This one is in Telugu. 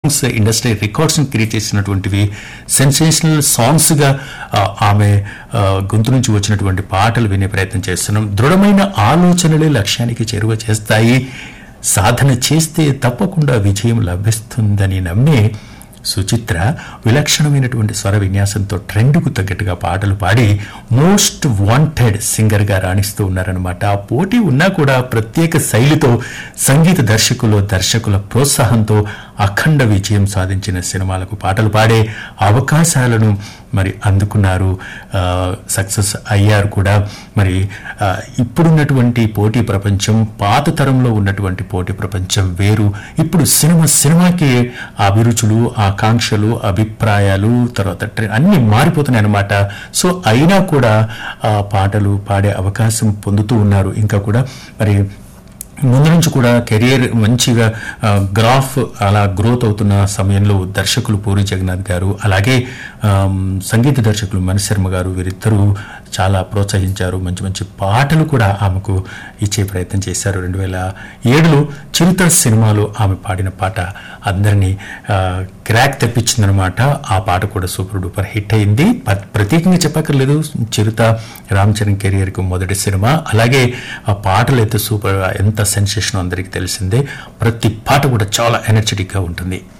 సాంగ్స్ ఇండస్ట్రీ రికార్డ్స్ క్రియేట్ చేసినటువంటివి సెన్సేషనల్ సాంగ్స్ గా ఆ, ఆమె ఆ, గొంతు నుంచి వచ్చినటువంటి పాటలు వినే ప్రయత్నం చేస్తున్నాం దృఢమైన ఆలోచనలే లక్ష్యానికి చేరువ చేస్తాయి సాధన చేస్తే తప్పకుండా విజయం లభిస్తుందని నమ్మే సుచిత్ర విలక్షణమైనటువంటి స్వర విన్యాసంతో ట్రెండ్కు తగ్గట్టుగా పాటలు పాడి మోస్ట్ వాంటెడ్ సింగర్గా రాణిస్తూ ఉన్నారనమాట ఆ పోటీ ఉన్నా కూడా ప్రత్యేక శైలితో సంగీత దర్శకులు దర్శకుల ప్రోత్సాహంతో అఖండ విజయం సాధించిన సినిమాలకు పాటలు పాడే అవకాశాలను మరి అందుకున్నారు సక్సెస్ అయ్యారు కూడా మరి ఆ, ఇప్పుడున్నటువంటి పోటీ ప్రపంచం పాత తరంలో ఉన్నటువంటి పోటీ ప్రపంచం వేరు ఇప్పుడు సినిమా సినిమాకి అభిరుచులు ఆకాంక్షలు అభిప్రాయాలు తర్వాత ట్రె- అన్ని మారిపోతున్నాయి అన్నమాట సో అయినా కూడా ఆ పాటలు పాడే అవకాశం పొందుతూ ఉన్నారు ఇంకా కూడా మరి ముందు నుంచి కూడా కెరియర్ మంచిగా ఆ, గ్రాఫ్ అలా గ్రోత్ అవుతున్న సమయంలో దర్శకులు పూరి జగన్నాథ్ గారు అలాగే ఆమ్, సంగీత దర్శకులు మణిశర్మ గారు వీరిద్దరూ చాలా ప్రోత్సహించారు మంచి మంచి పాటలు కూడా ఆమెకు ఇచ్చే ప్రయత్నం చేశారు రెండు వేల ఏడులో చిరుత సినిమాలో ఆమె పాడిన పాట అందరినీ ఆ, క్రాక్ తెప్పించిందనమాట ఆ పాట కూడా సూపర్ డూపర్ హిట్ అయింది ప- ప్రత్యేకంగా చెప్పక్కర్లేదు చిరుత రామ్ చరణ్ కెరియర్కు మొదటి సినిమా అలాగే ఆ పాటలు అయితే సూపర్ ఎంత సెన్సేషన్ అందరికీ తెలిసిందే ప్రతి పాట కూడా చాలా ఎనర్జెటిక్గా ఉంటుంది